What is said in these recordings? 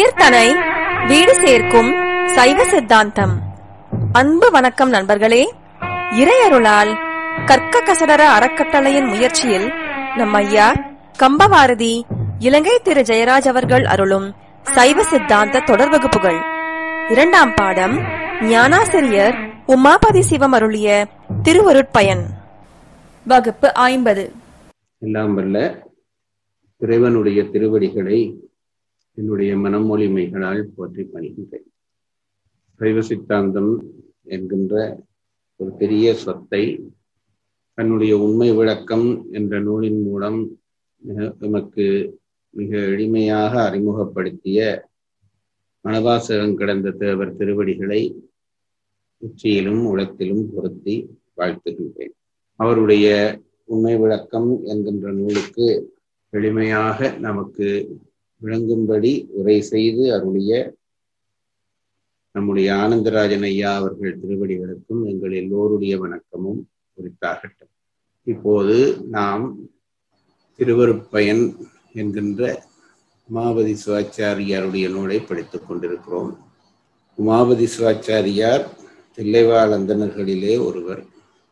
உயிர்தனை வீடு சேர்க்கும் சைவ சித்தாந்தம் அன்பு வணக்கம் நண்பர்களே இறையருளால் கற்க கசடர அறக்கட்டளையின் முயற்சியில் நம் ஐயா கம்பவாரதி இலங்கை திரு ஜெயராஜ் அவர்கள் அருளும் சைவ சித்தாந்த தொடர் வகுப்புகள் இரண்டாம் பாடம் ஞானாசிரியர் உமாபதி சிவம் அருளிய திருவருட்பயன் வகுப்பு ஐம்பது எல்லாம் வல்ல இறைவனுடைய திருவடிகளை என்னுடைய மனமொழிமைகளால் போற்றி பணிகின்றேன் சைவ சித்தாந்தம் என்கின்ற ஒரு பெரிய சொத்தை தன்னுடைய உண்மை விளக்கம் என்ற நூலின் மூலம் மிக- எமக்கு மிக எளிமையாக அறிமுகப்படுத்திய மனவாசகம் கிடந்த தேவர் திருவடிகளை உச்சியிலும் உளத்திலும் பொருத்தி வாழ்த்துகின்றேன் அவருடைய உண்மை விளக்கம் என்கின்ற நூலுக்கு எளிமையாக நமக்கு விளங்கும்படி உரை செய்து அருளிய நம்முடைய ஆனந்தராஜன் ஐயா அவர்கள் திருவடிகளுக்கும் எங்கள் எல்லோருடைய வணக்கமும் உரித்தாகட்டும் இப்போது நாம் திருவருட்பயன் என்கின்ற உமாபதி சிவாச்சாரியாருடைய நூலை படித்துக் கொண்டிருக்கிறோம் உமாபதி சிவாச்சாரியார் தில்லைவாழ் அந்தணர்களிலே ஒருவர்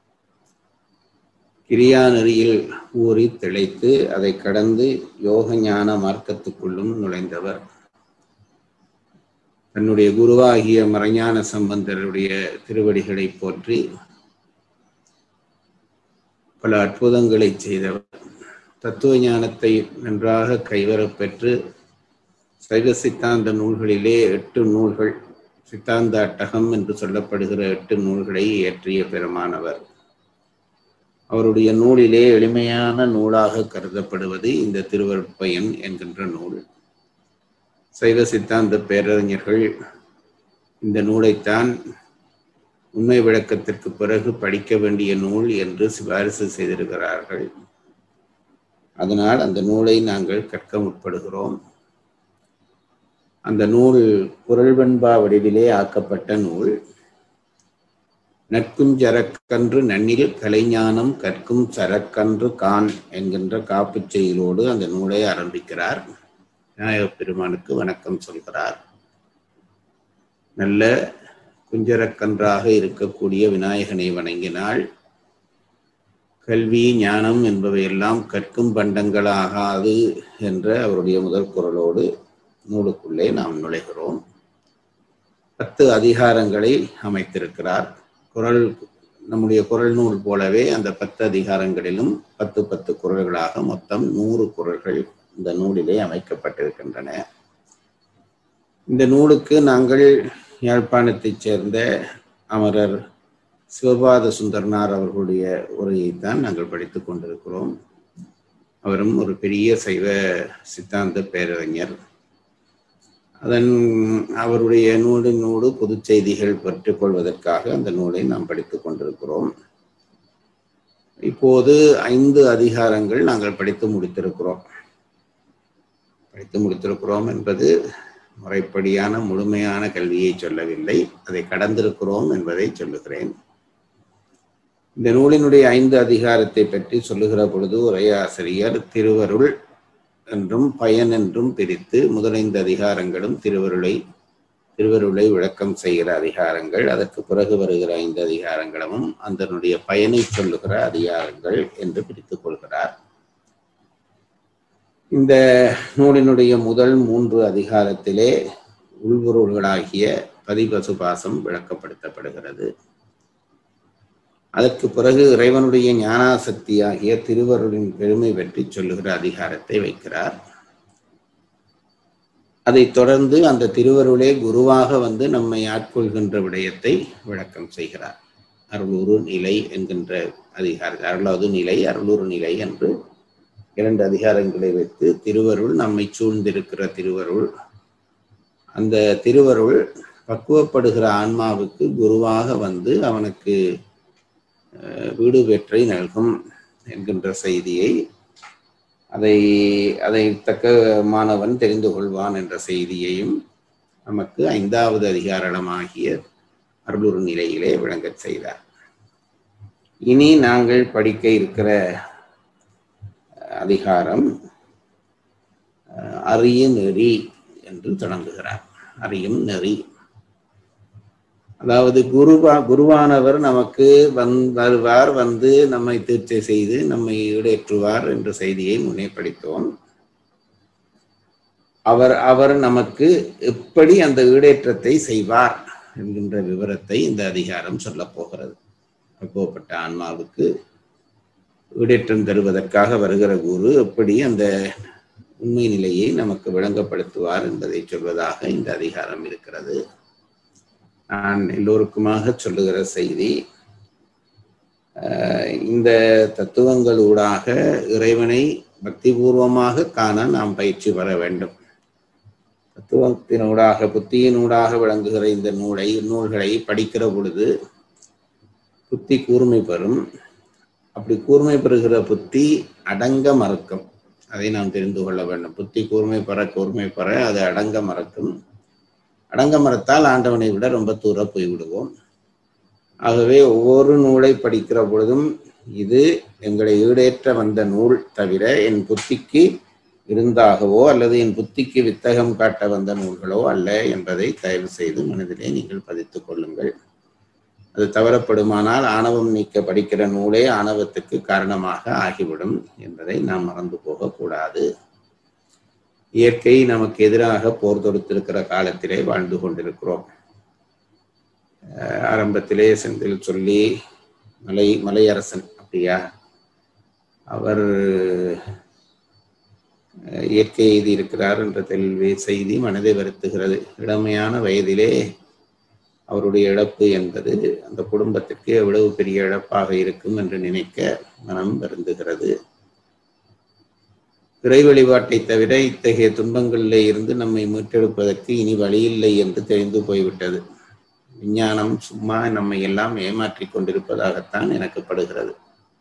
கிரியா நெறியில் ஊறி திளைத்து அதை கடந்து யோக ஞான மார்க்கத்துக்குள்ளும் நுழைந்தவர் தன்னுடைய குருவாகிய மறைஞான சம்பந்தருடைய திருவடிகளை போற்றி பல அற்புதங்களை செய்தவர் தத்துவ ஞானத்தை நன்றாக கைவரப் பெற்று சைவ சித்தாந்த நூல்களிலே எட்டு நூல்கள் சித்தாந்த அட்டகம் என்று சொல்லப்படுகிற எட்டு நூல்களை இயற்றிய பெருமானவர் அவருடைய நூலிலே எளிமையான நூலாக கருதப்படுவது இந்த திருவருட்பயன் என்கின்ற நூல் சைவ சித்தாந்த பேரறிஞர்கள் இந்த நூலைத்தான் உண்மை விளக்கத்திற்கு பிறகு படிக்க வேண்டிய நூல் என்று சிபாரிசு செய்திருக்கிறார்கள் அதனால் அந்த நூலை நாங்கள் கற்க முற்படுகிறோம் அந்த நூல் குரல் வெண்பா வடிவிலே ஆக்கப்பட்ட நூல் நட்கும் சரக்கன்று நன்னில் கலைஞானம் கற்கும் சரக்கன்று கான் என்கின்ற காப்புச் செய்யுளோடு அந்த நூலை ஆரம்பிக்கிறார் விநாயகப் பெருமானுக்கு வணக்கம் சொல்கிறார் நல்ல குஞ்சரக்கன்றாக இருக்கக்கூடிய விநாயகனை வணங்கினால் கல்வி ஞானம் என்பவையெல்லாம் கற்கும் பண்டங்களாகாது என்ற அவருடைய முதல் குரலோடு நூலுக்குள்ளே நாம் நுழைகிறோம் பத்து அதிகாரங்களை அமைத்திருக்கிறார் குரல் நம்முடைய குரல் நூல் போலவே அந்த பத்து அதிகாரங்களிலும் பத்து பத்து குரல்களாக மொத்தம் நூறு குரல்கள் இந்த நூலிலே அமைக்கப்பட்டிருக்கின்றன இந்த நூலுக்கு நாங்கள் யாழ்ப்பாணத்தைச் சேர்ந்த அமரர் சிவபாத சுந்தரனார் அவர்களுடைய உரையைத்தான் நாங்கள் படித்துக் கொண்டிருக்கிறோம் அவரும் ஒரு பெரிய சைவ சித்தாந்த பேரறிஞர் அதன் அவருடைய நூலினோடு பொது செய்திகள் பெற்றுக்கொள்வதற்காக அந்த நூலை நாம் படித்துக் கொண்டிருக்கிறோம் இப்போது ஐந்து அதிகாரங்கள் நாங்கள் படித்து முடித்திருக்கிறோம் படித்து முடித்திருக்கிறோம் என்பது முறைப்படியான முழுமையான கல்வியை சொல்லவில்லை அதை கடந்திருக்கிறோம் என்பதை சொல்லுகிறேன் இந்த நூலினுடைய ஐந்து அதிகாரத்தை பற்றி சொல்லுகிற பொழுது உரையாசிரியர் திருவருள் என்றும் பயன் என்றும் பிரித்து முதலைந்து அதிகாரங்களும் திருவருளை திருவருளை விளக்கம் செய்கிற அதிகாரங்கள் அதற்கு பிறகு வருகிற ஐந்து அதிகாரங்களும் அதனுடைய பயனை சொல்லுகிற அதிகாரங்கள் என்று பிரித்துக் கொள்கிறார் இந்த நூலினுடைய முதல் மூன்று அதிகாரத்திலே உள்பொருள்களாகிய பதிபசுபாசம் விளக்கப்படுத்தப்படுகிறது அதற்கு பிறகு இறைவனுடைய ஞானாசக்தியாகிய திருவருளின் பெருமை பற்றி சொல்லுகிற அதிகாரத்தை வைக்கிறார் அதைத் தொடர்ந்து அந்த திருவருளே குருவாக வந்து நம்மை ஆட்கொள்கின்ற விடயத்தை விளக்கம் செய்கிறார் அருளுரு நிலை என்கின்ற அதிகார அருளாவது நிலை அருளுரு நிலை என்று இரண்டு அதிகாரங்களை வைத்து திருவருள் நம்மை சூழ்ந்திருக்கிற திருவருள் அந்த திருவருள் பக்குவப்படுகிற ஆன்மாவுக்கு குருவாக வந்து அவனுக்கு அஹ், வீடு வெற்றை நல்கும் என்கின்ற செய்தியை அதை அதை தக்க மாணவன் தெரிந்து கொள்வான் என்ற செய்தியையும் நமக்கு ஐந்தாவது அதிகாரமாகிய அருளுர் நிலையிலே விளங்கச் செய்தார் இனி நாங்கள் படிக்க இருக்கிற அதிகாரம் அஹ், அறிய நெறி என்று தொடங்குகிறார் அறியும் நெறி அதாவது குருவா குருவானவர் நமக்கு வந் வருவார் வந்து நம்மை தீட்சை செய்து நம்மை ஈடேற்றுவார் என்ற செய்தியை முன்னே படித்தோம் அவர் அவர் நமக்கு எப்படி அந்த ஈடேற்றத்தை செய்வார் என்கின்ற விவரத்தை இந்த அதிகாரம் சொல்லப் போகிறது பக்குவப்பட்ட ஆன்மாவுக்கு ஈடேற்றம் தருவதற்காக வருகிற குரு எப்படி அந்த உண்மை நிலையை நமக்கு விளங்கப்படுத்துவார் என்பதை சொல்வதாக இந்த அதிகாரம் இருக்கிறது நான் எல்லோருக்குமாக சொல்லுகிற செய்தி அஹ், இந்த தத்துவங்களூடாக இறைவனை பக்திபூர்வமாக காண நாம் பயிற்சி பெற வேண்டும் தத்துவத்தினூடாக புத்தியினூடாக விளங்குகிற இந்த நூலை நூல்களை படிக்கிற பொழுது புத்தி கூர்மை பெறும் அப்படி கூர்மை பெறுகிற புத்தி அடங்க மறக்கும் அதை நாம் தெரிந்து கொள்ள வேண்டும் புத்தி கூர்மை பெற கூர்மை பெற அது அடங்க மறக்கும் அடங்க மறத்தால் ஆண்டவனை விட ரொம்ப தூர போய்விடுவோம் ஆகவே ஒவ்வொரு நூலை படிக்கிற பொழுதும் இது எங்களை ஈடேற்ற வந்த நூல் தவிர என் புத்திக்கு இருந்தாகவோ அல்லது என் புத்திக்கு வித்தகம் காட்ட வந்த நூல்களோ அல்ல என்பதை தயவு செய்து மனதிலே நீங்கள் பதித்துக் கொள்ளுங்கள் அது தவறப்படுமானால் ஆணவம் நீக்க படிக்கிற நூலே ஆணவத்துக்கு காரணமாக ஆகிவிடும் என்பதை நாம் மறந்து போகக்கூடாது இயற்கை நமக்கு எதிராக போர் தொடுத்திருக்கிற காலத்திலே வாழ்ந்து கொண்டிருக்கிறோம் அஹ் ஆரம்பத்திலே செந்தில் சொல்லி மலை மலையரசன் அப்படியா அவர் அஹ், இயற்கை எய்தி இருக்கிறார் என்ற தெளிவு செய்தி மனதை வருத்துகிறது இளமையான வயதிலே அவருடைய இழப்பு என்பது அந்த குடும்பத்திற்கு எவ்வளவு பெரிய இழப்பாக இருக்கும் என்று நினைக்க மனம் வருந்துகிறது இறை வழிபாட்டை தவிர இத்தகைய துன்பங்களிலே இருந்து நம்மை மீட்டெடுப்பதற்கு இனி வழியில்லை என்று தெரிந்து போய்விட்டது விஞ்ஞானம் சும்மா நம்மை எல்லாம் ஏமாற்றிக் கொண்டிருப்பதாகத்தான் எனக்கு படுகிறது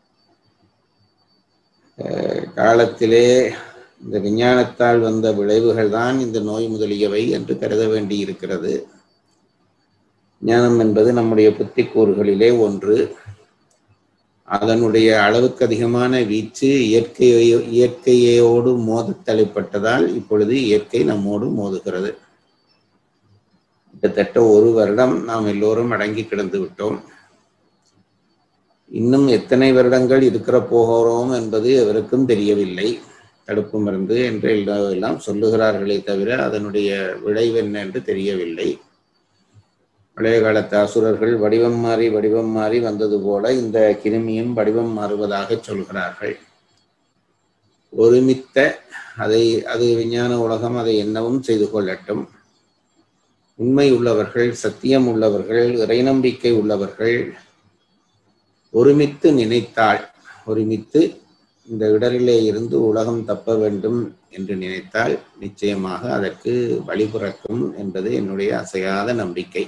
அஹ் காலத்திலே இந்த விஞ்ஞானத்தால் வந்த விளைவுகள் தான் இந்த நோய் முதலியவை என்று கருத வேண்டி இருக்கிறது ஞானம் என்பது நம்முடைய புத்திக்கூறுகளிலே ஒன்று அதனுடைய அளவுக்கு அதிகமான வீச்சு இயற்கையோ இயற்கையோடு மோதத் தலைப்பட்டதால் இப்பொழுது இயற்கை நம்மோடு மோதுகிறது கிட்டத்தட்ட ஒரு வருடம் நாம் எல்லோரும் அடங்கி கிடந்து விட்டோம் இன்னும் எத்தனை வருடங்கள் இருக்கிற போகிறோம் என்பது எவருக்கும் தெரியவில்லை தடுப்பு மருந்து என்று எல்லாம் எல்லாம் சொல்லுகிறார்களே தவிர அதனுடைய விளைவு என்ன என்று தெரியவில்லை பழைய காலத்து அசுரர்கள் வடிவம் மாறி வடிவம் மாறி வந்தது போல இந்த கிருமியும் வடிவம் மாறுவதாக சொல்கிறார்கள் ஒருமித்த அதை அது விஞ்ஞான உலகம் அதை என்னவும் செய்து கொள்ளட்டும் உண்மை உள்ளவர்கள் சத்தியம் உள்ளவர்கள் இறைநம்பிக்கை உள்ளவர்கள் ஒருமித்து நினைத்தால் ஒருமித்து இந்த இடரிலே இருந்து உலகம் தப்ப வேண்டும் என்று நினைத்தால் நிச்சயமாக அதற்கு வழிபிறக்கும் என்பது என்னுடைய அசையாத நம்பிக்கை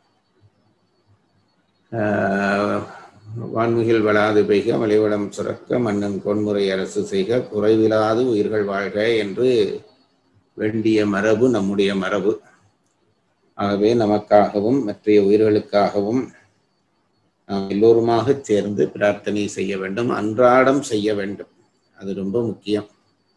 ஆஹ் வான்மிகில் வளாது பெய்க மலைவளம் சுரக்க மன்னன் பொன்முறை அரசு செய்க குறைவிலாது உயிர்கள் வாழ்க என்று வேண்டிய மரபு நம்முடைய மரபு ஆகவே நமக்காகவும் மற்றைய உயிர்களுக்காகவும் நாம் எல்லோருமாக சேர்ந்து பிரார்த்தனை செய்ய வேண்டும் அன்றாடம் செய்ய வேண்டும் அது ரொம்ப முக்கியம்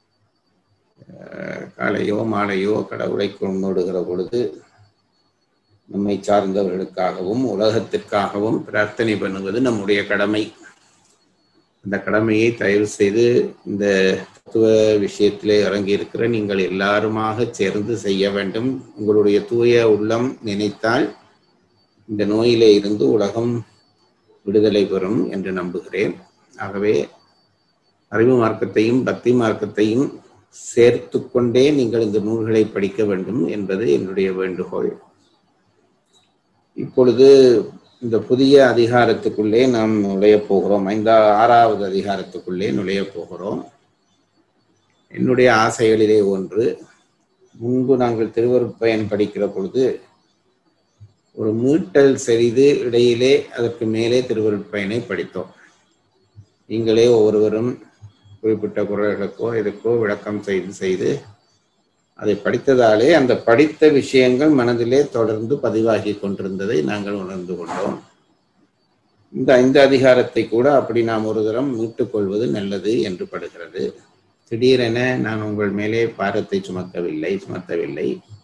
அஹ் காலையோ மாலையோ கடவுளை கொண்டாடுகிற பொழுது நம்மை சார்ந்தவர்களுக்காகவும் உலகத்திற்காகவும் பிரார்த்தனை பண்ணுவது நம்முடைய கடமை அந்த கடமையை தயவு செய்து இந்த தத்துவ விஷயத்திலே இறங்கி இருக்கிற நீங்கள் எல்லாருமாக சேர்ந்து செய்ய வேண்டும் உங்களுடைய தூய உள்ளம் நினைத்தால் இந்த நோயிலே இருந்து உலகம் விடுதலை பெறும் என்று நம்புகிறேன் ஆகவே அறிவு மார்க்கத்தையும் பக்தி மார்க்கத்தையும் சேர்த்து கொண்டே நீங்கள் இந்த நூல்களை படிக்க வேண்டும் என்பது என்னுடைய வேண்டுகோள் இப்பொழுது இந்த புதிய அதிகாரத்துக்குள்ளே நாம் நுழையப் போகிறோம் ஐந்தா ஆறாவது அதிகாரத்துக்குள்ளே நுழையப் போகிறோம் என்னுடைய ஆசைகளிலே ஒன்று முன்பு நாங்கள் திருவருட்பயன் படிக்கிற பொழுது ஒரு மீட்டல் செய்து இடையிலே அதற்கு மேலே திருவருட்பயனை படித்தோம் நீங்களே ஒவ்வொருவரும் குறிப்பிட்ட குரல்களுக்கோ எதுக்கோ விளக்கம் செய்து செய்து அதை படித்ததாலே அந்த படித்த விஷயங்கள் மனதிலே தொடர்ந்து பதிவாகி கொண்டிருந்ததை நாங்கள் உணர்ந்து கொண்டோம் இந்த ஐந்து அதிகாரத்தை கூட அப்படி நாம் ஒரு தரம் மீட்டுக் கொள்வது நல்லது என்று படுகிறது திடீரென நான் உங்கள் மேலே பாரத்தை சுமக்கவில்லை சுமத்தவில்லை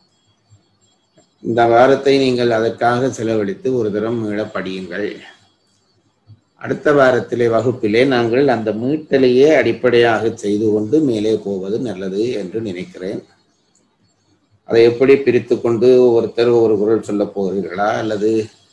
இந்த வாரத்தை நீங்கள் அதற்காக செலவழித்து ஒரு தரம் மீள படியுங்கள் அடுத்த வாரத்திலே வகுப்பிலே நாங்கள் அந்த மீட்டலையே அடிப்படையாக செய்து கொண்டு மேலே போவது நல்லது என்று நினைக்கிறேன் அதை எப்படி பிரித்து கொண்டு ஒருத்தர் ஒரு குரல் சொல்ல போகிறீர்களா அல்லது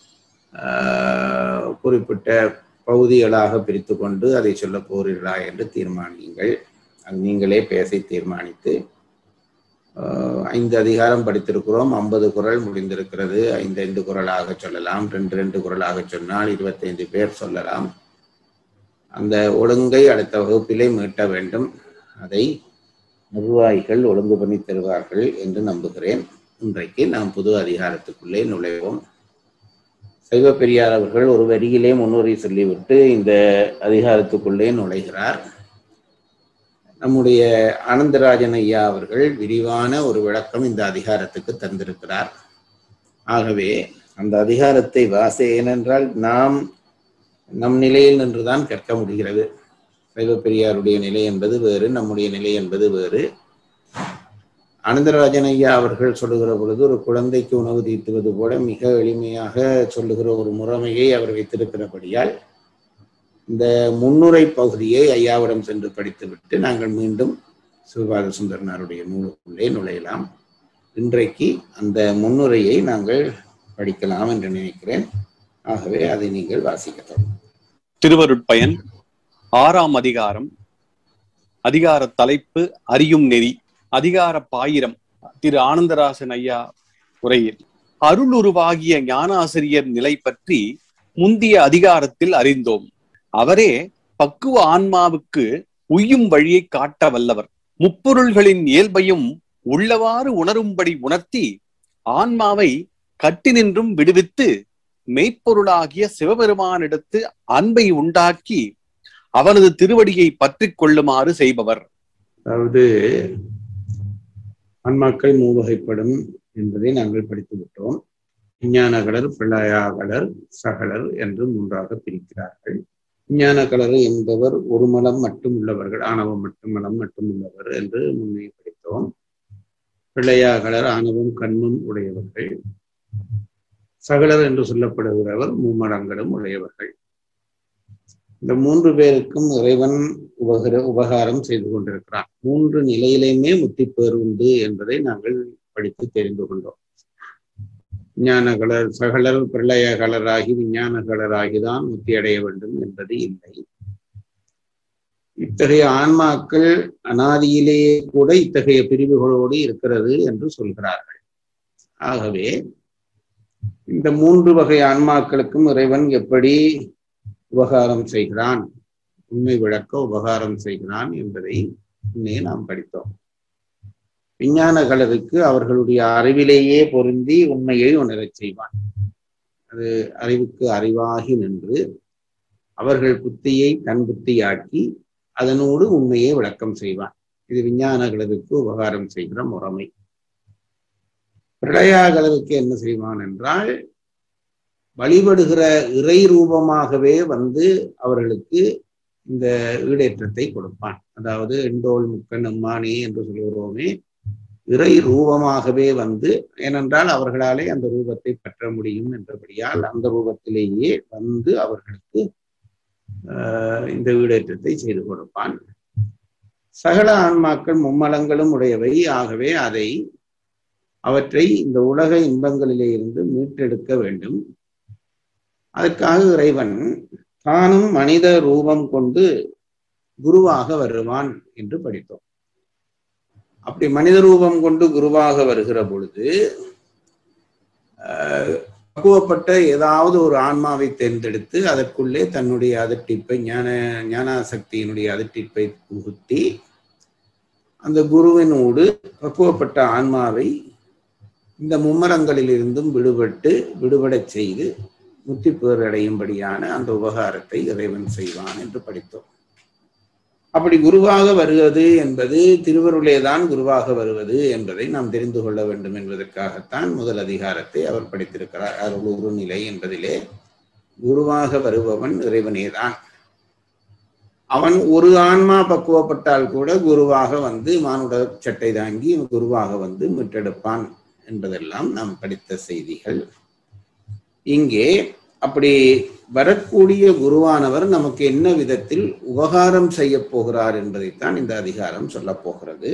ஆஹ், குறிப்பிட்ட பகுதிகளாக பிரித்து கொண்டு அதை சொல்ல போகிறீர்களா என்று தீர்மானியுங்கள் அது நீங்களே பேசி தீர்மானித்து ஆஹ், ஐந்து அதிகாரம் படித்திருக்கிறோம் ஐம்பது குரல் முடிந்திருக்கிறது ஐந்து ஐந்து குரலாக சொல்லலாம் ரெண்டு ரெண்டு குரலாக சொன்னால் இருபத்தைந்து பேர் சொல்லலாம் அந்த ஒழுங்கை அடுத்த வகுப்பிலே மீட்ட வேண்டும் அதை நிர்வாகிகள் ஒழுங்கு பண்ணி தருவார்கள் என்று நம்புகிறேன் இன்றைக்கு நாம் புது அதிகாரத்துக்குள்ளே நுழைவோம் சைவ பெரியார் அவர்கள் ஒரு வரியிலே முன்னுரை சொல்லிவிட்டு இந்த அதிகாரத்துக்குள்ளே நுழைகிறார் நம்முடைய ஆனந்தராஜன் ஐயா அவர்கள் விரிவான ஒரு விளக்கம் இந்த அதிகாரத்துக்கு தந்திருக்கிறார் ஆகவே அந்த அதிகாரத்தை வாசே ஏனென்றால் நாம் நம் நிலையில் நின்றுதான் கற்க முடிகிறது சைவ பெரியாருடைய நிலை என்பது வேறு நம்முடைய நிலை என்பது வேறு ஆனந்தராஜன் ஐயா அவர்கள் சொல்லுகிற பொழுது ஒரு குழந்தைக்கு உணவு தீட்டுவது போல மிக எளிமையாக சொல்லுகிற ஒரு முறைமையை அவர் வைத்திருக்கிறபடியால் இந்த முன்னுரை பகுதியை ஐயாவிடம் சென்று படித்துவிட்டு நாங்கள் மீண்டும் சிவபாத சுந்தரனாருடைய நூலுக்குள்ளே நுழையலாம் இன்றைக்கு அந்த முன்னுரையை நாங்கள் படிக்கலாம் என்று நினைக்கிறேன் ஆகவே அதை நீங்கள் வாசிக்க திருவருட்பயன் ஆறாம் அதிகாரம் அதிகார தலைப்பு அறியும் நெறி அதிகார பாயிரம் திரு ஆனந்தராசன் ஐயா உரையில் அருளுருவாகிய ஞானாசிரியர் நிலை பற்றி முந்திய அதிகாரத்தில் அறிந்தோம் அவரே பக்குவ ஆன்மாவுக்கு உய்யும் வழியை காட்ட வல்லவர் முப்பொருள்களின் இயல்பையும் உள்ளவாறு உணரும்படி உணர்த்தி ஆன்மாவை கட்டினின்றும் விடுவித்து மெய்ப்பொருளாகிய சிவபெருமானிடத்து அன்பை உண்டாக்கி அவனது திருவடியை பற்றிக் கொள்ளுமாறு செய்பவர் அதாவது ஆன்மாக்கள் மூவகைப்படும் என்பதை நாங்கள் படித்து விட்டோம் விஞ்ஞானகலர் பிரளயாகலர் சகலர் என்று மூன்றாக பிரிக்கிறார்கள் விஞ்ஞானகலர் என்பவர் ஒரு மலம் மட்டும் உள்ளவர்கள் ஆணவம் மட்டும் மலம் மட்டும் உள்ளவர் என்று முன்னே படித்தோம் பிள்ளையாகலர் ஆணவம் கண்மம் உடையவர்கள் சகலர் என்று சொல்லப்படுகிறவர் மும்மடங்களும் உடையவர்கள் இந்த மூன்று பேருக்கும் இறைவன் உபகர உபகாரம் செய்து கொண்டிருக்கிறான் மூன்று நிலையிலையுமே முத்திப்பேர் உண்டு என்பதை நாங்கள் படித்து தெரிந்து கொண்டோம் விஞ்ஞானகலர் சகலர் பிரளயகலராகி விஞ்ஞானகலராகிதான் முத்தி அடைய வேண்டும் என்பது இல்லை இத்தகைய ஆன்மாக்கள் அனாதியிலேயே கூட இத்தகைய பிரிவுகளோடு இருக்கிறது என்று சொல்கிறார்கள் ஆகவே இந்த மூன்று வகை ஆன்மாக்களுக்கும் இறைவன் எப்படி உபகாரம் செய்கிறான் உண்மை விளக்க உபகாரம் செய்கிறான் என்பதை முன்னே நாம் படித்தோம் விஞ்ஞானகலருக்கு அவர்களுடைய அறிவிலேயே பொருந்தி உண்மையை உணரச் செய்வான் அது அறிவுக்கு அறிவாகி நின்று அவர்கள் புத்தியை தன் புத்தியாக்கி அதனோடு உண்மையை விளக்கம் செய்வான் இது விஞ்ஞானகலருக்கு உபகாரம் செய்கிற முறைமை பிரளயாகலருக்கு என்ன செய்வான் என்றால் வழிபடுகிற இறை ரூபமாகவே வந்து அவர்களுக்கு இந்த ஈடேற்றத்தை கொடுப்பான் அதாவது எண்டோல் முக்கன் அம்மானே என்று சொல்கிறோமே இறை ரூபமாகவே வந்து ஏனென்றால் அவர்களாலே அந்த ரூபத்தை பெற்ற முடியும் என்றபடியால் அந்த ரூபத்திலேயே வந்து அவர்களுக்கு ஆஹ் இந்த ஈடேற்றத்தை செய்து கொடுப்பான் சகல ஆன்மாக்கள் மும்மலங்களும் உடையவை ஆகவே அதை அவற்றை இந்த உலக இன்பங்களிலே இருந்து மீட்டெடுக்க வேண்டும் அதற்காக இறைவன் தானும் மனித ரூபம் கொண்டு குருவாக வருவான் என்று படித்தோம் அப்படி மனித ரூபம் கொண்டு குருவாக வருகிற பொழுது பக்குவப்பட்ட ஏதாவது ஒரு ஆன்மாவை தேர்ந்தெடுத்து அதற்குள்ளே தன்னுடைய அதிர்ட்டிப்பை ஞான ஞானாசக்தியினுடைய அதிர்ட்டிப்பை புகுத்தி அந்த குருவினோடு பக்குவப்பட்ட ஆன்மாவை இந்த மும்மரங்களிலிருந்தும் விடுபட்டு விடுபடச் செய்து முத்தி பேர் அடையும்படியான அந்த உபகாரத்தை இறைவன் செய்வான் என்று படித்தோம் அப்படி குருவாக வருவது என்பது திருவருளேதான் குருவாக வருவது என்பதை நாம் தெரிந்து கொள்ள வேண்டும் என்பதற்காகத்தான் முதல் அதிகாரத்தை அவர் படித்திருக்கிறார் அருளூறு நிலை என்பதிலே குருவாக வருபவன் இறைவனேதான் அவன் ஒரு ஆன்மா பக்குவப்பட்டால் கூட குருவாக வந்து மானுட சட்டை தாங்கி குருவாக வந்து மீட்டெடுப்பான் என்பதெல்லாம் நாம் படித்த செய்திகள் இங்கே அப்படி வரக்கூடிய குருவானவர் நமக்கு என்ன விதத்தில் உபகாரம் செய்ய போகிறார் என்பதைத்தான் இந்த அதிகாரம் சொல்லப் போகிறது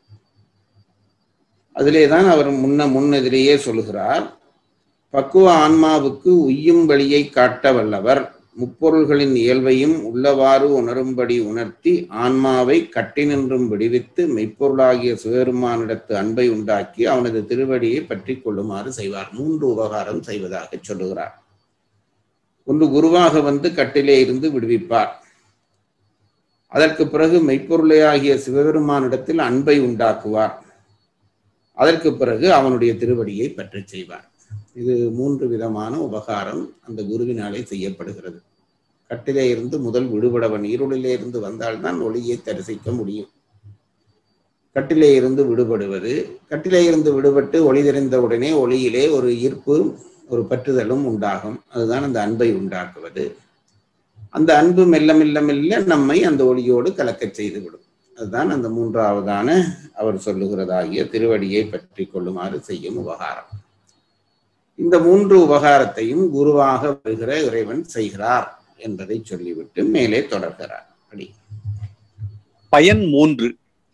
அதிலேதான் அவர் முன்ன முன்னெதிலேயே சொல்கிறார் பக்குவ ஆன்மாவுக்கு உய்யும் வழியை காட்ட வல்லவர் முப்பொருள்களின் இயல்பையும் உள்ளவாறு உணரும்படி உணர்த்தி ஆன்மாவை கட்டினின்றும் விடுவித்து மெய்ப்பொருளாகிய சிவபெருமானிடத்து அன்பை உண்டாக்கி அவனது திருவடியை பற்றி கொள்ளுமாறு செய்வார் மூன்று உபகாரம் செய்வதாக சொல்லுகிறார் ஒன்று குருவாக வந்து கட்டிலே இருந்து விடுவிப்பார் அதற்கு பிறகு மெய்ப்பொருளே ஆகிய சிவபெருமானிடத்தில் அன்பை உண்டாக்குவார் அதற்கு பிறகு அவனுடைய திருவடியை பற்றி செய்வார் இது மூன்று விதமான உபகாரம் அந்த குருவினாலே செய்யப்படுகிறது கட்டிலே இருந்து முதல் விடுபடவன் இருளிலே இருந்து வந்தால்தான் ஒளியை தரிசிக்க முடியும் கட்டிலே இருந்து விடுபடுவது கட்டிலே இருந்து விடுபட்டு ஒளி தெரிந்த உடனே ஒளியிலே ஒரு ஈர்ப்பு ஒரு பற்றுதலும் உண்டாகும் அதுதான் அந்த அன்பை உண்டாக்குவது அந்த அன்பு மெல்ல மெல்ல மெல்ல நம்மை அந்த ஒளியோடு கலக்கச் செய்துவிடும் அதுதான் அந்த மூன்றாவதான அவர் சொல்லுகிறதாகிய திருவடியை பற்றி கொள்ளுமாறு செய்யும் உபகாரம் இந்த மூன்று உபகாரத்தையும் குருவாக வருகிற இறைவன் செய்கிறார் என்பதை சொல்லிவிட்டு மேலே தொடர்கிறார் அடி பயன் மூன்று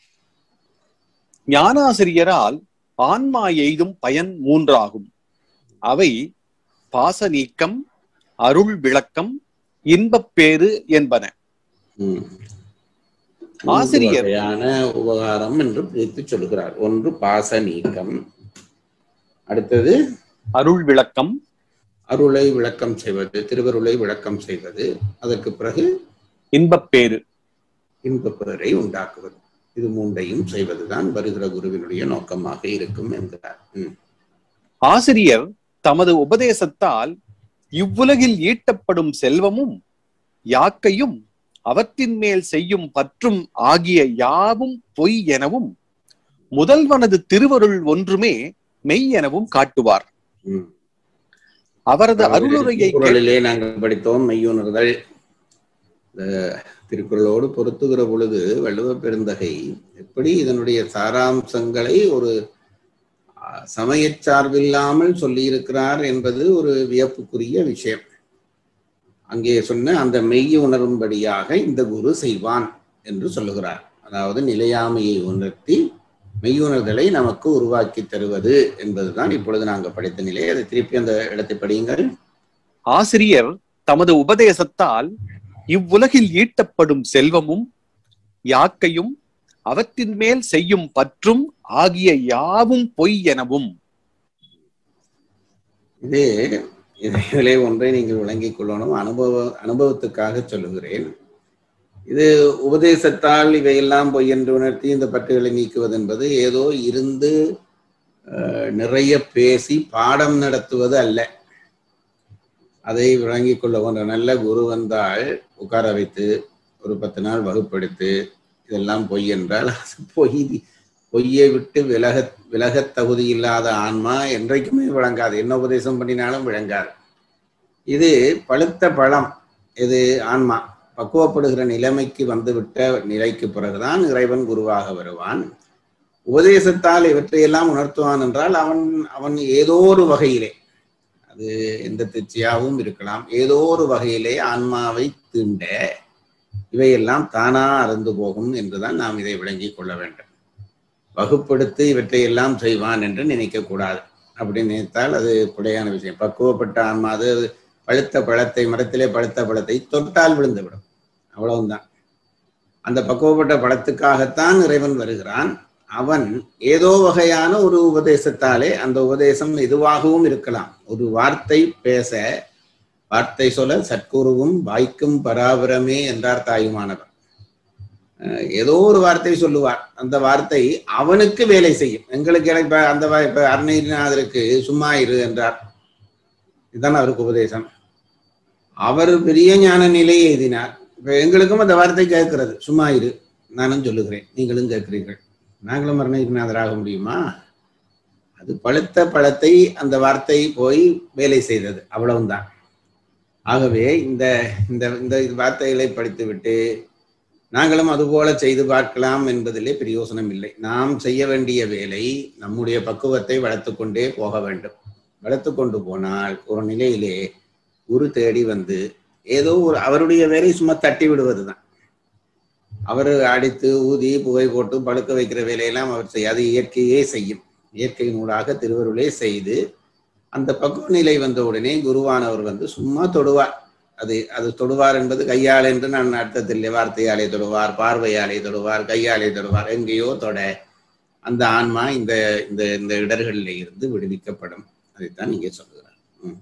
ஞானாசிரியரால் ஆன்மா எய்தும் பயன் மூன்றாகும் அவை பாச நீக்கம் அருள் விளக்கம் இன்பப்பேறு என்பன ம். ஆசிரியர். மூன்று வகையான உபகாரம் என்று பிரித்து சொல்கிறார் ஒன்று பாச நீக்கம் அடுத்தது அருள் விளக்கம் அருளை விளக்கம் செய்வது திருவருளை விளக்கம் செய்வது அதற்கு பிறகு இன்பப்பேறு இன்பப் பெயரை உண்டாக்குவது இது மூன்றையும் செய்வதுதான் வருகிற குருவினுடைய நோக்கமாக இருக்கும் என்கிறார் ம். ஆசிரியர் தமது உபதேசத்தால் இவ்வுலகில் ஈட்டப்படும் செல்வமும் யாக்கையும் அவற்றின் மேல் செய்யும் பற்றும் ஆகிய யாவும் பொய் எனவும் முதல்வனது திருவருள் ஒன்றுமே மெய் எனவும் காட்டுவார் ம். அவரது அருளுரையை கேட்டு திருக்குறளிலே நாங்கள் படித்தோம் மெய்யுணர்தல் இந்த திருக்குறளோடு பொருத்துகிற பொழுது வள்ளுவ பெருந்தகை எப்படி இதனுடைய சாராம்சங்களை ஒரு அஹ், சமயச் சார்பில்லாமல் சொல்லியிருக்கிறார் என்பது ஒரு வியப்புக்குரிய விஷயம் அங்கே சொன்ன அந்த மெய் உணரும்படியாக இந்த குரு செய்வான் என்று சொல்லுகிறார் அதாவது நிலையாமையை உணர்த்தி மெய்யுணர்தலை நமக்கு உருவாக்கி தருவது என்பதுதான் இப்பொழுது நாங்கள் படித்த நிலை அதை திருப்பி அந்த இடத்தை படியுங்கள் ஆசிரியர் தமது உபதேசத்தால் இவ்வுலகில் ஈட்டப்படும் செல்வமும் யாக்கையும் அவற்றின் மேல் செய்யும் பற்றும் ஆகிய யாவும் பொய் எனவும் இது இதிலே ஒன்றை நீங்கள் விளங்கிக் கொள்ளணும் அனுபவ அனுபவத்துக்காக சொல்லுகிறேன் இது உபதேசத்தால் இவையெல்லாம் பொய் என்று உணர்த்தி இந்த பற்றுகளை நீக்குவது என்பது ஏதோ இருந்து அஹ், நிறைய பேசி பாடம் நடத்துவது அல்ல அதை விளங்கிக் கொள்ள ஒரு நல்ல குரு வந்தால் உட்கார வைத்து ஒரு பத்து நாள் வகுப்படுத்து இதெல்லாம் பொய் என்றால் அது பொய் பொய்யை விட்டு விலக விலகத் தகுதி இல்லாத ஆன்மா என்றைக்குமே விளங்காது என்ன உபதேசம் பண்ணினாலும் விளங்காது இது பழுத்த பழம் இது ஆன்மா பக்குவப்படுகிற நிலைமைக்கு வந்துவிட்ட நிலைக்கு பிறகுதான் இறைவன் குருவாக வருவான் உபதேசத்தால் இவற்றையெல்லாம் உணர்த்துவான் என்றால் அவன் அவன் ஏதோ ஒரு வகையிலே அது எந்த திச்சையாகவும் இருக்கலாம் ஏதோ ஒரு வகையிலே ஆன்மாவை தீண்ட இவையெல்லாம் தானா அறந்து போகும் என்றுதான் நாம் இதை விளங்கிக் கொள்ள வேண்டும் வகுப்படுத்தி இவற்றையெல்லாம் செய்வான் என்று நினைக்க கூடாது அப்படி நினைத்தால் அது பிழையான விஷயம் பக்குவப்பட்ட ஆன்மா அது அது பழுத்த பழத்தை மரத்திலே பழுத்த பழத்தை தொட்டால் விழுந்துவிடும் அவ்வளவுதான் அந்த பக்குவப்பட்ட பழத்துக்காகத்தான் இறைவன் வருகிறான் அவன் ஏதோ வகையான ஒரு உபதேசத்தாலே அந்த உபதேசம் எதுவாகவும் இருக்கலாம் ஒரு வார்த்தை பேச வார்த்தை சொல்ல சற்குருவும் வாய்க்கும் பராபரமே என்றார் தாயுமானவர் அஹ் ஏதோ ஒரு வார்த்தை சொல்லுவார் அந்த வார்த்தை அவனுக்கு வேலை செய்யும் எங்களுக்கு எனக்கு இப்ப அந்த வா- இப்ப அருணகிரிநாதருக்கு சும்மா இரு என்றார் இதுதான் அவருக்கு உபதேசம் அவர் பெரிய ஞான நிலையை எழுதினார் இப்ப எங்களுக்கும் அந்த வார்த்தை கேட்கிறது சும்மா இரு நானும் சொல்லுகிறேன் நீங்களும் கேட்கிறீர்கள் நாங்களும் அருணகிரிநாதராக முடியுமா அது பழுத்த பழத்தை அந்த வார்த்தை போய் வேலை செய்தது அவ்வளவுதான் ஆகவே இந்த இந்த இந்த வார்த்தைகளை படித்துவிட்டு நாங்களும் அதுபோல செய்து பார்க்கலாம் என்பதிலே பிரயோசனம் இல்லை நாம் செய்ய வேண்டிய வேலை நம்முடைய பக்குவத்தை வளர்த்து கொண்டே போக வேண்டும் வளர்த்து கொண்டு போனால் ஒரு நிலையிலே குரு தேடி வந்து ஏதோ ஒரு அவருடைய வேலை சும்மா தட்டி விடுவதுதான் அவர் அடித்து ஊதி புகை போட்டு பழுக்க வைக்கிற வேலையெல்லாம் அவர் செய்ய அது இயற்கையே செய்யும் இயற்கை நூலாக திருவருளே செய்து அந்த பக்குவ நிலை வந்த உடனே குருவானவர் வந்து சும்மா தொடுவார் அது அது தொடுவார் என்பது கையால் என்று நான் அர்த்தத்தில் வார்த்தையாலே தொடுவார் பார்வையாலே தொடுவார் கையாலே தொடுவார் எங்கேயோ தொட அந்த ஆன்மா இந்த இந்த இந்த இடர்களில் இருந்து விடுவிக்கப்படும் அதைத்தான் இங்கே சொல்லுகிறார் ம்.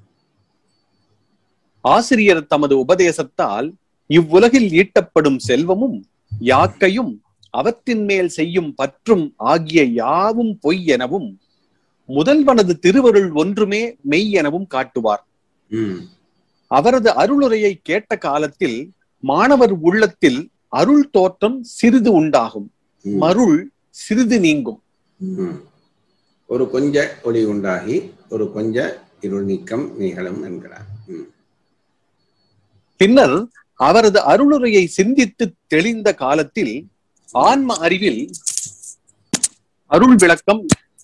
ஆசிரியர் தமது உபதேசத்தால் இவ்வுலகில் ஈட்டப்படும் செல்வமும் யாக்கையும் அவற்றின் மேல் செய்யும் பற்றும் ஆகிய யாவும் பொய் எனவும் முதல்வனது திருவருள் ஒன்றுமே மெய் எனவும் காட்டுவார் ம் அவரது அருளுரையை கேட்ட காலத்தில் மாணவர் உள்ளத்தில் அருள் தோற்றம் சிறிது உண்டாகும் ம். மருள் சிறிது நீங்கும் ம். ஒரு கொஞ்ச ஒளி உண்டாகி ஒரு கொஞ்ச இருள் நீக்கம் நிகழும் என்கிறார் ம். பின்னர் அவரது அருளுரையை சிந்தித்து தெளிந்த காலத்தில் ஆன்ம அறிவில் அருள் விளக்கம்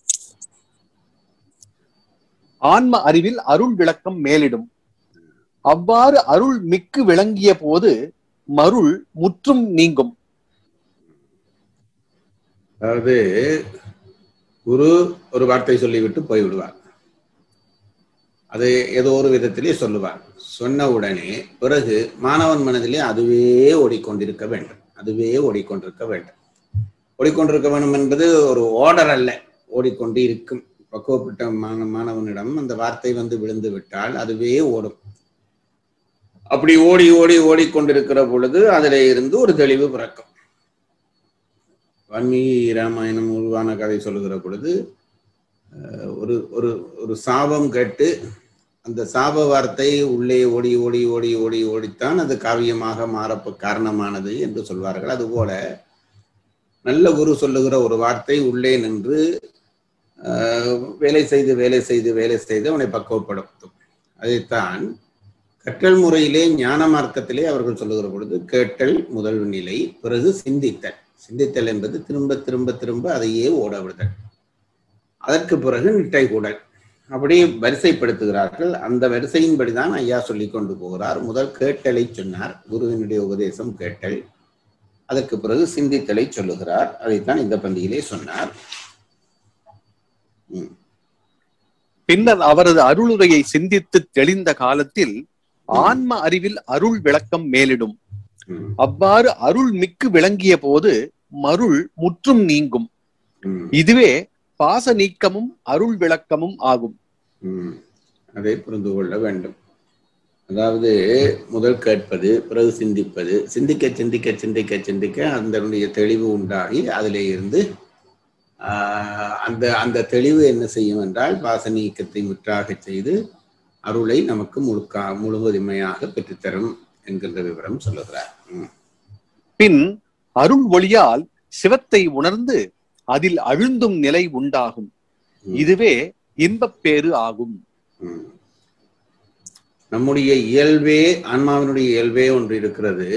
ஆன்ம அறிவில் அருள் விளக்கம் மேலிடும் அவ்வாறு அருள் மிக்கு விளங்கிய போது மருள் முற்றும் நீங்கும் அதாவது குரு ஒரு வார்த்தை சொல்லிவிட்டு போய்விடுவார் அது ஏதோ ஒரு விதத்திலே சொல்லுவார் சொன்ன உடனே பிறகு மாணவன் மனதிலே அதுவே ஓடிக்கொண்டிருக்க வேண்டும் அதுவே ஓடிக்கொண்டிருக்க வேண்டும் ஓடிக்கொண்டிருக்க வேண்டும் என்பது ஒரு ஓடர் அல்ல ஓடிக்கொண்டு இருக்கும் பக்குவப்பட்ட மாண மாணவனிடம் அந்த வார்த்தை வந்து விழுந்து விட்டால் அதுவே ஓடும் அப்படி ஓடி ஓடி ஓடிக்கொண்டிருக்கிற பொழுது அதிலே இருந்து ஒரு தெளிவு பிறக்கும் வால்மீகி ராமாயணம் உருவான கதை சொல்லுகிற பொழுது அஹ், ஒரு ஒரு ஒரு சாபம் கேட்டு அந்த சாப வார்த்தை உள்ளே ஓடி ஓடி ஓடி ஓடி ஓடித்தான் அது காவியமாக மாற காரணமானது என்று சொல்வார்கள் அதுபோல நல்ல குரு சொல்லுகிற ஒரு வார்த்தை உள்ளே நின்று அஹ், வேலை செய்து வேலை செய்து வேலை செய்து அவனை பக்குவப்படுத்தும் அதைத்தான் கற்றல் முறையிலே ஞான மார்க்கத்திலே அவர்கள் சொல்லுகிற பொழுது கேட்டல் முதல் நிலை பிறகு சிந்தித்தல் சிந்தித்தல் என்பது திரும்ப திரும்ப திரும்ப அதையே ஓட விடுதல் அதற்கு பிறகு நிட்டை கூடல் அப்படி வரிசைப்படுத்துகிறார்கள் அந்த வரிசையின்படிதான் ஐயா சொல்லி கொண்டு போகிறார் முதல் கேட்டலை சொன்னார் குருவினுடைய உபதேசம் கேட்டல் அதற்கு பிறகு சிந்தித்தலை சொல்லுகிறார் அதைத்தான் இந்த பந்தியிலே சொன்னார் ம், பின்னர் அவரது அருளுரையை சிந்தித்து தெளிந்த காலத்தில் ஆன்ம அறிவில் அருள் விளக்கம் மேலிடும் ம், அவ்வாறு அருள் மிக்கு விளங்கிய போது மருள் முற்றும் நீங்கும் ம், இதுவே பாச நீக்கமும் அருள் விளக்கமும் ஆகும் ம். அதை புரிந்து கொள்ள வேண்டும் அதாவது முதல் கேட்பது பிறகு சிந்திப்பது சிந்திக்க சிந்திக்க சிந்திக்க சிந்திக்க அதனுடைய தெளிவு உண்டாகி அதிலே இருந்து ஆஹ், அந்த அந்த தெளிவு என்ன செய்யும் என்றால் பாச நீக்கத்தை முற்றாக செய்து அருளை நமக்கு முழுக்கா முழுவதுமையாக பெற்றுத்தரும் என்கின்ற விவரம் சொல்லுகிறார் ம், பின் அருள் ஒளியால் சிவத்தை உணர்ந்து அதில் அழுந்தும் நிலை உண்டாகும் ம். இதுவே இன்பப் பேறு ஆகும் ம். நம்முடைய இயல்பே ஆன்மாவினுடைய இயல்பே ஒன்று இருக்கிறது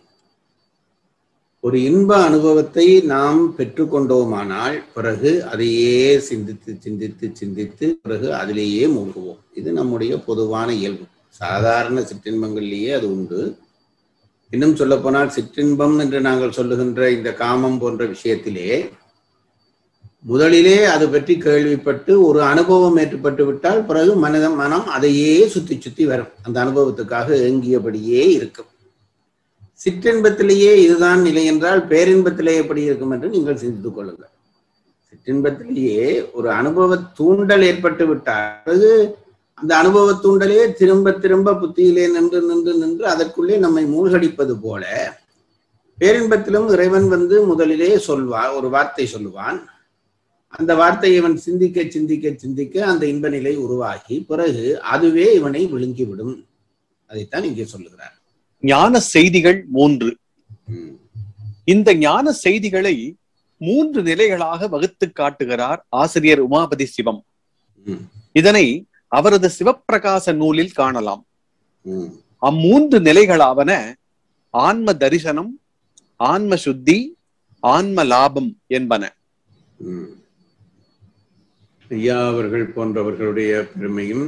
ஒரு இன்ப அனுபவத்தை நாம் பெற்றுக்கொண்டோமானால் பிறகு அதையே சிந்தித்து சிந்தித்து சிந்தித்து பிறகு அதிலேயே மூழ்குவோம் இது நம்முடைய பொதுவான இயல்பு சாதாரண சிற்றின்பங்களிலேயே அது உண்டு இன்னும் சொல்லப்போனால் சிற்றின்பம் என்று நாங்கள் சொல்லுகின்ற இந்த காமம் போன்ற விஷயத்திலே முதலிலே அது பற்றி கேள்விப்பட்டு ஒரு அனுபவம் ஏற்பட்டு விட்டால் பிறகு மனிதம் மனம் அதையே சுத்தி சுத்தி வரும் அந்த அனுபவத்துக்காக ஏங்கியபடியே இருக்கும் சிற்றின்பத்திலேயே இதுதான் நிலை என்றால் பேரின்பத்திலே எப்படி இருக்கும் என்று நீங்கள் சிந்தித்துக் கொள்ளுங்கள் சிற்றின்பத்திலேயே ஒரு அனுபவ தூண்டல் ஏற்பட்டு விட்டால் பிறகு அந்த அனுபவ தூண்டலே திரும்ப திரும்ப புத்தியிலே நின்று நின்று நின்று அதற்குள்ளே நம்மை மூழ்கடிப்பது போல பேரின்பத்திலும் இறைவன் வந்து முதலிலே சொல்வான் ஒரு வார்த்தை சொல்லுவான் அந்த வார்த்தையை இவன் சிந்திக்க சிந்திக்க சிந்திக்க அந்த இன்ப நிலை உருவாகி பிறகு அதுவே இவனை விழுங்கிவிடும் அதைத்தான் இங்கே சொல்லுகிறார் ஞான செய்திகள் மூன்று ம், இந்த ஞான செய்திகளை மூன்று நிலைகளாக வகுத்து காட்டுகிறார் ஆசிரியர் உமாபதி சிவம் ம், இதனை அவரது சிவப்பிரகாச நூலில் காணலாம் ம், அம்மூன்று நிலைகளாவன ஆன்ம தரிசனம் ஆன்ம சுத்தி ஆன்ம லாபம் என்பன ம். ஐயா அவர்கள் போன்றவர்களுடைய பெருமையும்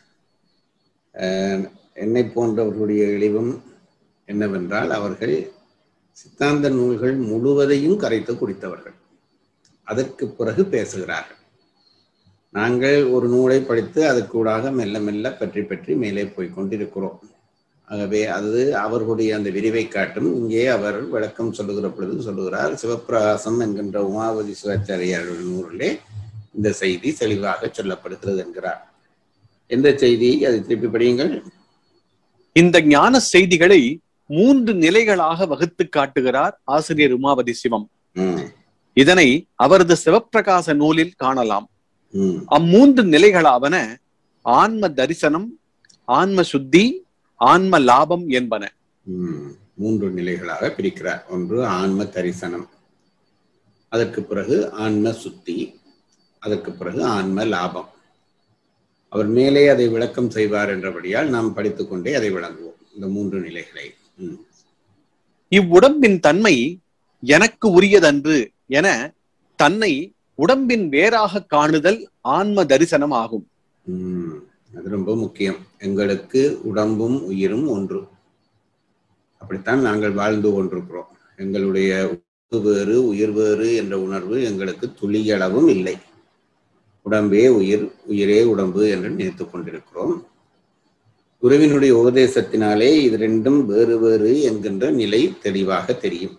அஹ், என்னை போன்றவர்களுடைய இழிவும் என்னவென்றால் அவர்கள் சித்தாந்த நூல்கள் முழுவதையும் கரைத்து குடித்தவர்கள் அதற்கு பிறகு பேசுகிறார்கள் நாங்கள் ஒரு நூலை படித்து அதற்கூடாக மெல்ல மெல்ல பற்றி பற்றி மேலே போய் கொண்டிருக்கிறோம் ஆகவே அது அவர்களுடைய அந்த விரிவை காட்டும் இங்கே அவர் விளக்கம் சொல்லுகிற பொழுது சொல்லுகிறார் சிவப்பிரகாசம் என்கின்ற உமாவதி சிவாச்சாரியார் நூலிலே இந்த செய்தி தெளிவாக சொல்லப்படுகிறது என்கிறார் எந்த செய்தி அதை திருப்பி படியுங்கள் இந்த ஞான செய்திகளை மூன்று நிலைகளாக வகுத்து காட்டுகிறார் ஆசிரியர் உமாவதி சிவம் ம், இதனை அவரது சிவப்பிரகாச நூலில் காணலாம் ம், அம்மூன்று நிலைகளாவன ஆன்ம தரிசனம் ஆன்ம சுத்தி ஆன்ம லாபம் என்பன ம். மூன்று நிலைகளாக பிரிக்கிறார் ஒன்று ஆன்ம தரிசனம் அதற்கு பிறகு ஆன்ம சுத்தி அதற்கு பிறகு ஆன்ம லாபம் அவர் மேலே அதை விளக்கம் செய்வார் என்றபடியால் நாம் படித்துக்கொண்டே அதை விளங்குவோம் இந்த மூன்று நிலைகளை ம், இவ்வுடம்பின் தன்மை எனக்கு உரியதன்று என தன்னை உடம்பின் வேறாக காணுதல் ஆன்ம தரிசனம் ஆகும் ம். அது ரொம்ப முக்கியம் எங்களுக்கு உடம்பும் உயிரும் ஒன்று அப்படித்தான் நாங்கள் வாழ்ந்து கொண்டிருக்கிறோம் எங்களுடைய உடம்பு வேறு உயிர் வேறு என்ற உணர்வு எங்களுக்கு துளியளவும் இல்லை உடம்பே உயிர் உயிரே உடம்பு என்று நினைத்துக் கொண்டிருக்கிறோம் குருவினுடைய உபதேசத்தினாலே இது ரெண்டும் வேறு வேறு என்கின்ற நிலை தெளிவாக தெரியும்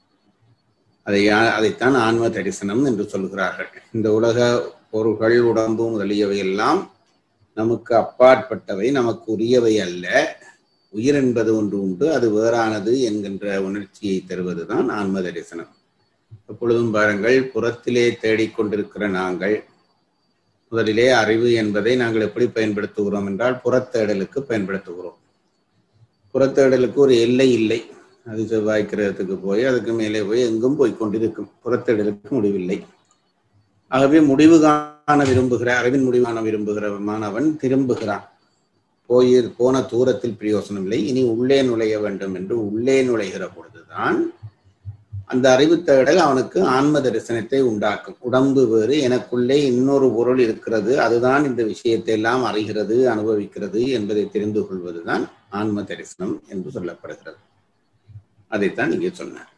அதை அதைத்தான் ஆன்ம தரிசனம் என்று சொல்கிறார்கள் இந்த உலக பொருள்கள் உடம்பு முதலியவை எல்லாம் நமக்கு அப்பாற்பட்டவை நமக்கு உரியவை அல்ல உயிர் என்பது ஒன்று உண்டு அது வேறானது என்கின்ற உணர்ச்சியை தருவதுதான் ஆன்ம தரிசனம் எப்பொழுதும் பாருங்கள் புறத்திலே தேடிக்கொண்டிருக்கிற நாங்கள் முதலிலே அறிவு என்பதை நாங்கள் எப்படி பயன்படுத்துகிறோம் என்றால் புறத்தேடலுக்கு பயன்படுத்துகிறோம் புறத்தேடலுக்கு ஒரு எல்லை இல்லை அது செவ்வாய் கிரகத்துக்கு போய் அதுக்கு மேலே போய் எங்கும் போய் கொண்டிருக்கும் புறத்தேடலுக்கு முடிவில்லை ஆகவே முடிவு காண விரும்புகிற அறிவின் முடிவு காண விரும்புகிற மாணவன் திரும்புகிறான் போய் போன தூரத்தில் பிரயோசனம் இல்லை இனி உள்ளே நுழைய வேண்டும் என்று உள்ளே நுழைகிற பொழுதுதான் அந்த அறிவு தேடல் அவனுக்கு ஆன்ம தரிசனத்தை உண்டாக்கும் உடம்பு வேறு எனக்குள்ளே இன்னொரு பொருள் இருக்கிறது அதுதான் இந்த விஷயத்தை எல்லாம் அறிகிறது அனுபவிக்கிறது என்பதை தெரிந்து கொள்வதுதான் ஆன்ம தரிசனம் என்று சொல்லப்படுகிறது அதைத்தான் இங்கே சொன்னார்